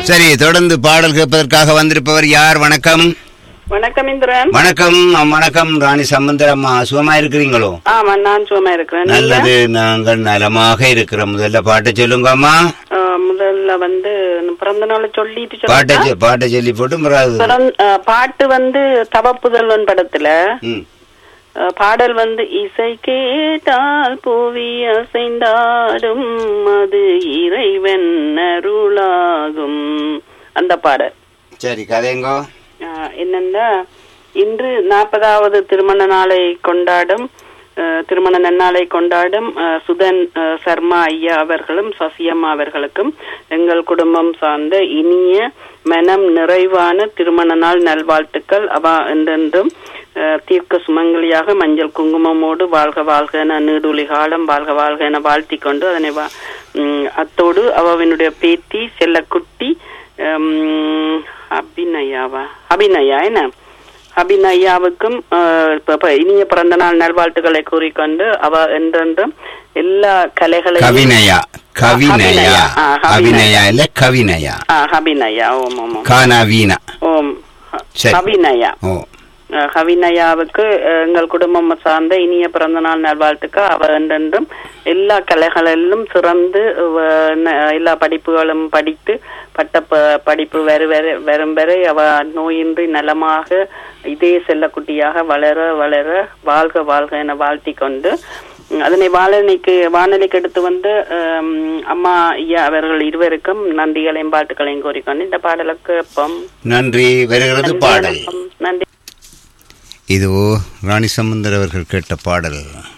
சரி தொடர்ந்து பாடல் கேட்பதற்காக வந்திருப்பவர் யார் வணக்கம் வணக்கம் இந்திரன் வணக்கம் அம், வணக்கம் ராணி சம்பந்தரம்மா சுகமா இருக்கிறீங்களோ ஆமா நான் சும்மா இருக்கிறேன் நீங்க? நல்லது நாங்கள் நலமாக இருக்கிறோம் முதல்ல பாட்டை சொல்லுங்கம்மா ஆ, முதல்ல வந்து பிறந்த நாளை சொல்லிட்டு பாட்டை சொல்லுங்க சொ- பாட்டை சொல்லி போட்டு பிறகு- பிறந்த- ஆ, பாட்டு வந்து தவப்புதல்வன் படத்துல ம். ஆ, பாடல் வந்து இசை கேட்டால் புவி அசைந்தாடும் அது இறைவன் அருளாகும் அந்த பாடல் சரி கதைங்கோ ஆ, என்னன்னா இன்று நாற்பதாவது திருமண நாளை கொண்டாடும் ஆ, திருமண நன்னாளை கொண்டாடும் ஆ, சுதன் ஆ, சர்மா ஐயா அவர்களும் சசியம்மா அவர்களுக்கும் எங்கள் குடும்பம் சார்ந்த இனிய மனம் நிறைவான திருமண நாள் நல்வாழ்த்துக்கள் அவ என்றென்றும் ஆ, தீர்க்க சுமங்கலியாக மஞ்சள் குங்குமமோடு வாழ்க வாழ்க என நீடுலி காலம் வாழ்க வாழ்க என வாழ்த்தி கொண்டு அதனை வா- ம், அத்தோடு அவனுடைய பேத்தி செல்லக்குட்டி உம், அபிநயாவா அபிநயா என்ன அபிநயாவுக்கும் அஹ், இப்ப- இப்ப இனிய பிறந்த நாள் நல்வாழ்த்துக்களை கூறிக்கொண்டு அவ என்றென்றும் எல்லா கலைகளையும் கவினயா கவினயா ஆ, அபிநயா. அபிநயா இல்ல கவினயா ஆ, அபிநயா ஓம் ஓம் ஓம். கானா வீணா ஓம் சரி. அபிநயா ஓ அஹ், கவினயாவுக்கு அஹ், எங்கள் குடும்பம் சார்ந்த இனிய பிறந்த நாள் நல்வாழ்த்துக்கு அவ என்றென்றும் எல்லா கலைகளிலும் சிறந்து அஹ், ந- எல்லா படிப்புகளும் படித்து பட்ட ப- படிப்பு வரு வரு- வரும் வரை அவ நோயின்றி நலமாக இதே செல்லக்குட்டியாக வளர வளர வாழ்க வாழ்க என வாழ்த்தி கொண்டு உம், அதனை வானொலிக்கு வானொலிக்கு எடுத்து வந்து அம், அம்மா ஐயா அவர்கள் இருவருக்கும் நன்றிகளையும் பாட்டுகளையும் கூறிக்கொண்டு இந்த பாடலுக்கு அப்பம் நன்றி வருகிறது பாடல் நன்றி இதோ ராணி சம்பந்தர் அவர்கள் கேட்ட பாடல்